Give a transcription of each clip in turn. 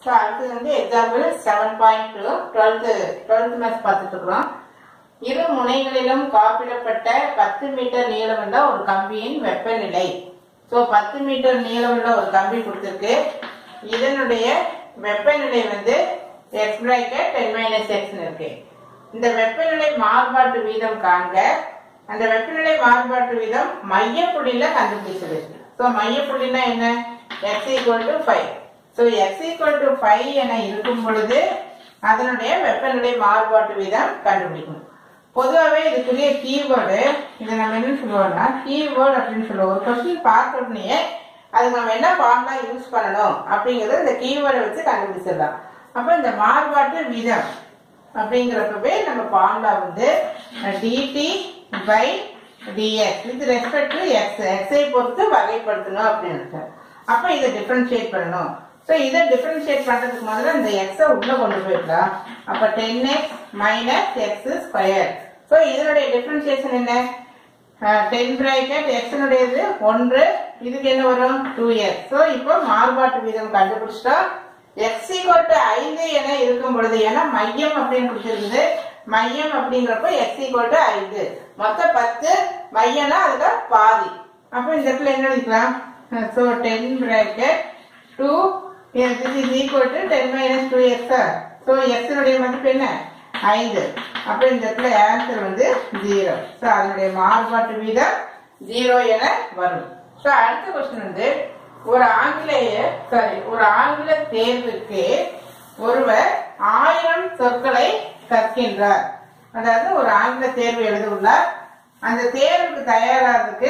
so அடுத்தது வந்து example seven point two twelfth twelfth maths பார்த்துட்டு இருக்கிறோம் இரு முனைகளிலும் காப்பிடப்பட்ட பத்து மீட்டர் நீளமுள்ள ஒரு கம்பியின் வெப்பநிலை ஸோ பத்து மீட்டர் நீளமுள்ள ஒரு கம்பி கொடுத்துருக்கு இதனுடைய வெப்பநிலை வந்து எக்ஸ் பிராக்கெட் டென் மைனஸ் எக்ஸ்னு இருக்கு இந்த வெப்பநிலை மாறுபாட்டு வீதம் காண்க அந்த வெப்பநிலை மாறுபாட்டு வீதம் மையப்புள்ளியில கண்டுபிடிச்சது ஸோ மையப்புள்ளினா என்ன x equal to five so x equal to five என இருக்கும் பொழுது அதனுடைய வெப்பநிலை மாறுபாட்டு வீதம் கண்டுபிடிக்கணும் பொதுவாகவே இதுக்குரிய கீவேர்டு இதை நம்ம என்ன சொல்லுவோம்னா கீவேர்டு அப்படின்னு சொல்லுவோம் ஒரு கொஸ்டின் பார்த்த உடனே அதுக்கு நம்ம என்ன ஃபார்முலா யூஸ் பண்ணணும் அப்படிங்கறது இந்த கீவேர்டை வச்சு கண்டுபிடிச்சிடலாம் அப்போ இந்த மாறுபாட்டு வீதம் அப்படிங்கிறப்பவே நம்ம ஃபார்முலா வந்து dt by dx with respect to x எக்ஸை பொறுத்து வகைப்படுத்தணும் அப்படின்னு அப்போ இதை டிஃபரன்ஷியேட் பண்ணணும் ஸோ இதை டிஃபரன்ஷியேட் பண்ணுறதுக்கு முதல்ல இந்த எக்ஸை உள்ளே கொண்டு போயிடலாம் அப்போ ten x minus x square so இதனுடைய டிஃபரன்ஷியேஷன் என்ன டென் பிராக்கெட் எக்ஸனுடையது ஒன்று இதுக்கு என்ன வரும் டூ எக்ஸ் ஸோ இப்போ மாறுபாட்டு வீதம் கண்டுபிடிச்சிட்டோம் எக்ஸ் ஈக்குவல் டு ஐந்து என இருக்கும் பொழுது ஏன்னா மையம் அப்படின்னு கொடுத்துருக்குது மையம் அப்படிங்கிறப்ப எக்ஸ் ஈக்குவல் டு ஐந்து மொத்தம் பத்து மையம்னா அதுல பாதி அப்போ இந்த இடத்துல என்ன எழுதிக்கலாம் so ten bracket two this is equal to 10 minus 2x so எக்ஸனுடைய மதிப்பு என்ன ஐந்து அப்போ இந்த இடத்துல ஆன்சர் வந்து ஜீரோ ஸோ அதனுடைய மாறுபாட்டு வீதம் ஜீரோ என வரும் ஸோ அடுத்த கொஸ்டின் வந்து ஒரு ஆங்கிலேய சாரி ஒரு ஆங்கில தேர்வுக்கு ஒருவர் ஆயிரம் சொற்களை கற்கின்றார் அதாவது ஒரு ஆங்கில தேர்வு எழுத உள்ளார் அந்த தேர்வுக்கு தயாராகிறதுக்கு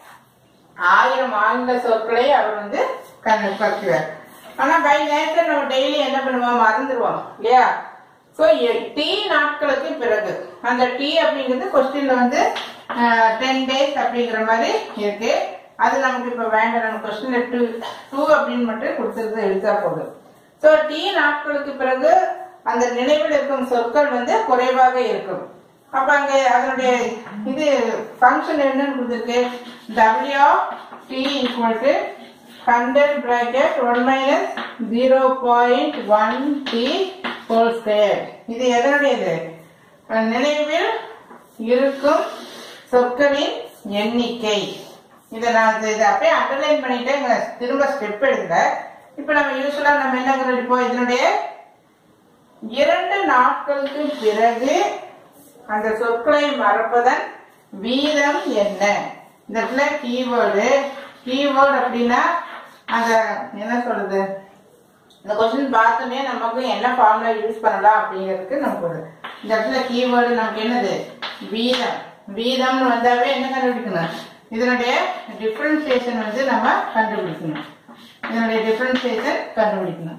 ஆயிரம் ஆங்கில சொற்களை அவர் வந்து கண் கற்கிறார் ஆனா பை நேச்சர் நம்ம டெய்லி என்ன பண்ணுவோம் மறந்துடுவோம் இல்லையா ஸோ டி நாட்களுக்கு பிறகு அந்த டி அப்படிங்கிறது கொஸ்டின்ல வந்து டென் டேஸ் அப்படிங்கிற மாதிரி இருக்கு அது நமக்கு இப்ப வேண்டாம் நம்ம கொஸ்டின்ல டூ டூ அப்படின்னு மட்டும் கொடுத்துருக்கு எழுதா போதும் ஸோ டி நாட்களுக்கு பிறகு அந்த நினைவில் இருக்கும் சொற்கள் வந்து குறைவாக இருக்கும் அப்ப அங்க அதனுடைய இது ஃபங்க்ஷன் என்னன்னு கொடுத்துருக்கு W t equal to hundred bracket one minus zero point one t whole square இது எதனுடையது நினைவில் இருக்கும் சொற்களின் எண்ணிக்கை இதை நான் இதை அப்படியே அண்டர்லைன் பண்ணிட்டு இங்க திரும்ப ஸ்டெப் எடுக்கல இப்போ நம்ம யூஸ்வலா நம்ம என்ன இப்போ இதனுடைய இரண்டு நாட்களுக்கு பிறகு அந்த சொற்களை மறப்பதன் வீதம் என்ன இந்த இடத்துல கீவேர்டு கீவேர்டு அப்படின்னா அந்த என்ன சொல்றது இந்த கொஸ்டின் பார்த்தோன்னே நமக்கு என்ன ஃபார்முலா யூஸ் பண்ணலாம் அப்படிங்கிறதுக்கு நமக்கு ஒரு இந்த இடத்துல கீவேர்டு நமக்கு என்னது வீதம் வீதம்னு வந்தாவே என்ன கண்டுபிடிக்கணும் இதனுடைய டிஃபரன்சியேஷன் வந்து நம்ம கண்டுபிடிக்கணும் இதனுடைய டிஃபரன்சியேஷன் கண்டுபிடிக்கணும்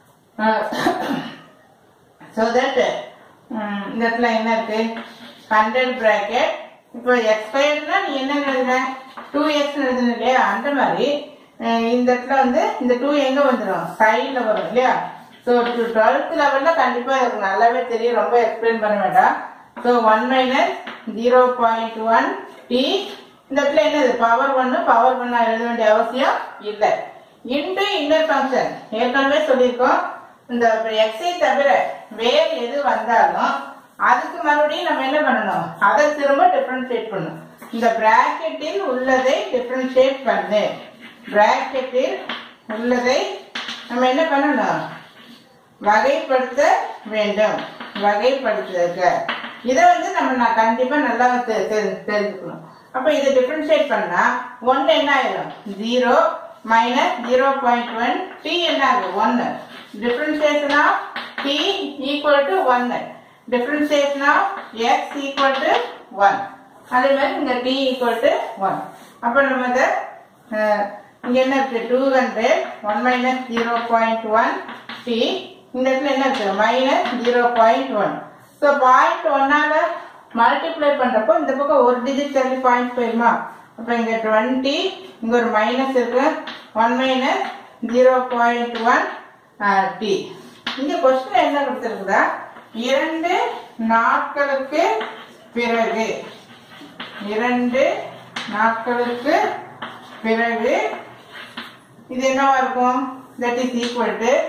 ஸோ தட் இந்த இடத்துல என்ன இருக்கு ஹண்ட்ரட் பிராக்கெட் இப்போ எக்ஸ்பயர்னா நீ என்ன எழுதுன டூ எக்ஸ் எழுதுன இல்லையா அந்த மாதிரி அஹ் இந்த இடத்துல வந்து இந்த டூ எங்க வந்துடும் சைடில் வரும் இல்லையா ஸோ டுவெல்த் லெவலில் கண்டிப்பாக எனக்கு நல்லாவே தெரியும் ரொம்ப எக்ஸ்பிளைன் பண்ண வேண்டாம் so one minus zero point one t இந்த இடத்துல என்னது பவர் ஒன்னு பவர் ஒன்னா எழுத வேண்டிய அவசியம் இல்லை இன்டு இன்னர் ஃபங்க்ஷன் ஏற்கனவே சொல்லியிருக்கோம் இந்த எக்ஸை தவிர வேறு எது வந்தாலும் அதுக்கு மறுபடியும் நம்ம என்ன பண்ணணும் அதை திரும்ப டிஃபரன்ஷியேட் பண்ணணும் இந்த பிராக்கெட்டில் உள்ளதை டிஃபரன்ஷியேட் பண்ணு பிராக்கெட்டில் உள்ளதை நம்ம என்ன பண்ணணும் வகைப்படுத்த வேண்டும் வகைப்படுத்துக இதை வந்து நம்ம நான் கண்டிப்பா நல்லா தெ- தெ- தெரிஞ்சுக்கணும் அப்ப இதை டிஃபரன்ஷியேட் பண்ணா ஒன்னு என்ன ஆயிடும் zero minus zero point one t என்ன ஆகும் ஒன்னு differentiation of t equal to ஒன்னு differentiation of x equal to one அதே மாதிரி இங்க டி ஈக்குவல் டு ஒன் அப்ப நம்ம இதை அஹ், இங்க என்ன இருக்கு two hundred one minus zero point one t இந்த இடத்துல என்ன இருக்கு minus zero point one so point ஒன்னால மல்டிப்ளை பண்றப்போ இந்த பக்கம் ஒரு டிஜிட் தள்ளி பாயிண்ட் போயிருமா அப்போ இங்க டுவெண்ட்டி இங்க ஒரு மைனஸ் இருக்கு one minus zero point one t இங்க கொஸ்டின் என்ன கொடுத்துருக்குதா இரண்டு நாட்களுக்கு பிறகு இரண்டு நாட்களுக்கு பிறகு இது என்னவா இருக்கும் தட் இஸ் ஈக்குவல் டு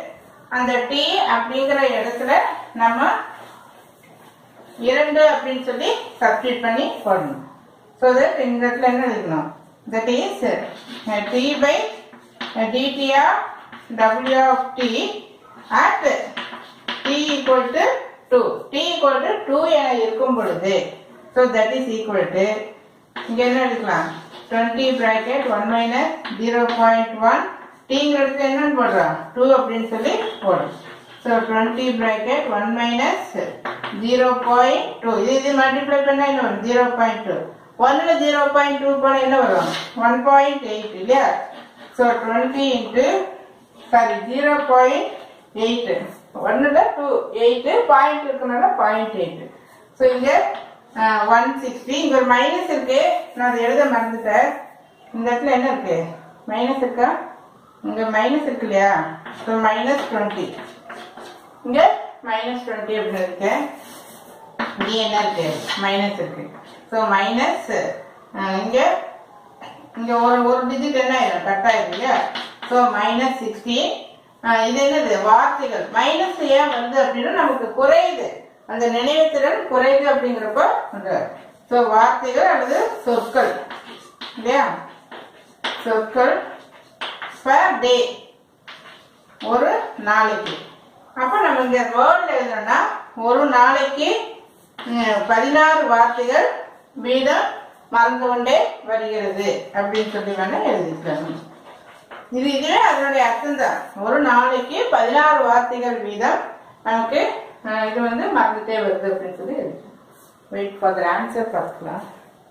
அந்த டி அப்படிங்கிற இடத்துல நம்ம இரண்டு அப்படின்னு சொல்லி சப்ஸ்டியூட் பண்ணி போடணும் ஸோ தட் இந்த இடத்துல என்ன எழுதணும் that is d by dt of W of t at t equal to two t equal to two என இருக்கும் பொழுது so that is equal to இங்க என்ன எடுக்கலாம் twenty bracket one minus zero point one டீங்கிறது என்னன்னு போடுறோம் டூ அப்படின்னு சொல்லி போடும் so twenty bracket one minus zero point two இது இது மல்டிப்ளை பண்ணா என்ன வரும் ஜீரோ பாயிண்ட் டூ ஒன்ல ஜீரோ பாயிண்ட் டூ போனா என்ன வரும் ஒன் பாயிண்ட் எயிட் இல்லையா so twenty into sorry zero point eight ஒன்னுல டூ எயிட் பாயிண்ட் இருக்கனால பாயிண்ட் எயிட் ஸோ இங்க ஒன் சிக்ஸ்டி இங்க ஒரு மைனஸ் இருக்கு நான் அதை எழுத மறந்துட்டேன் இந்த இடத்துல என்ன இருக்கு மைனஸ் இருக்கா இங்க மைனஸ் இருக்கு இல்லையா ஸோ மைனஸ் டுவெண்ட்டி இங்க மைனஸ் டுவெண்ட்டி அப்படின்னு இருக்கு இங்க என்ன இருக்கு மைனஸ் இருக்கு ஸோ மைனஸ் இங்க இங்க ஒரு ஒரு டிஜிட் என்ன ஆயிரும் கட் ஆயிரும் இல்லையா ஸோ மைனஸ் சிக்ஸ்டி இது என்னது வார்த்தைகள் மைனஸ் ஏன் வருது அப்படின்னா நமக்கு குறையுது அந்த நினைவுத்திறன் குறையுது அப்படிங்கிறப்ப ஸோ வார்த்தைகள் அல்லது சொற்கள் இல்லையா சொற்கள் பர் டே ஒரு நாளைக்கு அப்ப நம்ம இங்க வேர்ட்ல எழுதணும்னா ஒரு நாளைக்கு ம், பதினாறு வார்த்தைகள் வீதம் மறந்து கொண்டே வருகிறது அப்படின்னு சொல்லி வேணா எழுதிக்கலாம் இது இதுவே அதனுடைய அர்த்தம் தான் ஒரு நாளைக்கு பதினாறு வார்த்தைகள் வீதம் நமக்கு அஹ், இது வந்து மறந்துட்டே வருது அப்படின்னு சொல்லி எழுதிக்கலாம் வெயிட் ஃபார் த ஆன்சர் பார்க்கலாம்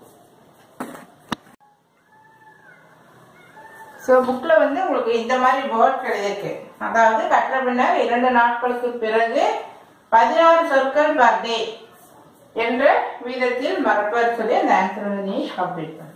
ஸோ புக்கில் வந்து உங்களுக்கு இந்த மாதிரி வேர்ட் கிடையாது அதாவது கற்ற பின்னர் இரண்டு நாட்களுக்கு பிறகு பதினாறு சொற்கள் பர் டே என்ற வீதத்தில் மறப்பார் சொல்லி அந்த ஆன்சர் வந்து நீ கம்ப்ளீட் பண்ண